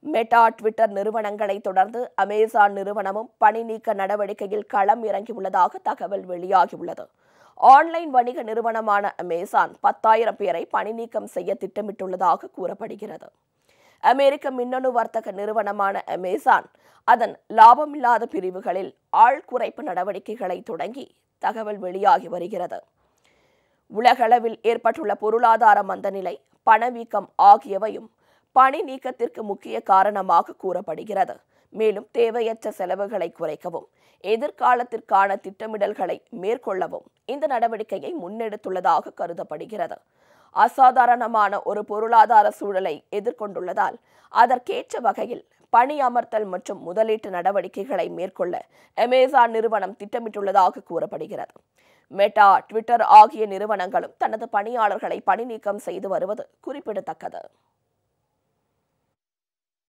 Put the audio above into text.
meta Twitter நிறுவனங்களை தொடர்ந்து Amazon நிறுவனமும் பணி நீக்க நடவடிக்கையில் களம் இறங்கியுள்ளதாக தகவல் வெளியாகியுள்ளது ஆன்லைன் வணிக நிறுவனமான அமேசான் பத்தாயிரம் பேரை பணி நீக்கம் செய்ய திட்டமிட்டுள்ளதாக கூறப்படுகிறது அமெரிக்க மின்னணு வர்த்தக நிறுவனமான அமேசான் அதன் லாபமில்லாத பிரிவுகளில் ஆள் குறைப்பு நடவடிக்கைகளை தொடங்கி தகவல் வெளியாகி வருகிறது உலகளவில் ஏற்பட்டுள்ள பொருளாதார மந்தநிலை பணவீக்கம் ஆகியவையும் பணி நீக்கத்திற்கு முக்கிய காரணமாக கூறப்படுகிறது மேலும் தேவையற்ற செலவுகளை குறைக்கவும் எதிர்காலத்திற்கான திட்டமிடல்களை மேற்கொள்ளவும் இந்த நடவடிக்கையை முன்னெடுத்துள்ளதாக கருதப்படுகிறது அசாதாரணமான ஒரு பொருளாதார சூழலை எதிர்கொண்டுள்ளதால் அதற்கேற்ற வகையில் பணி அமர்த்தல் மற்றும் முதலீட்டு நடவடிக்கைகளை மேற்கொள்ள அமேசான் நிறுவனம் திட்டமிட்டுள்ளதாக கூறப்படுகிறது மெட்டா ட்விட்டர் ஆகிய நிறுவனங்களும் தனது பணியாளர்களை பணி நீக்கம் செய்து வருவது குறிப்பிடத்தக்கது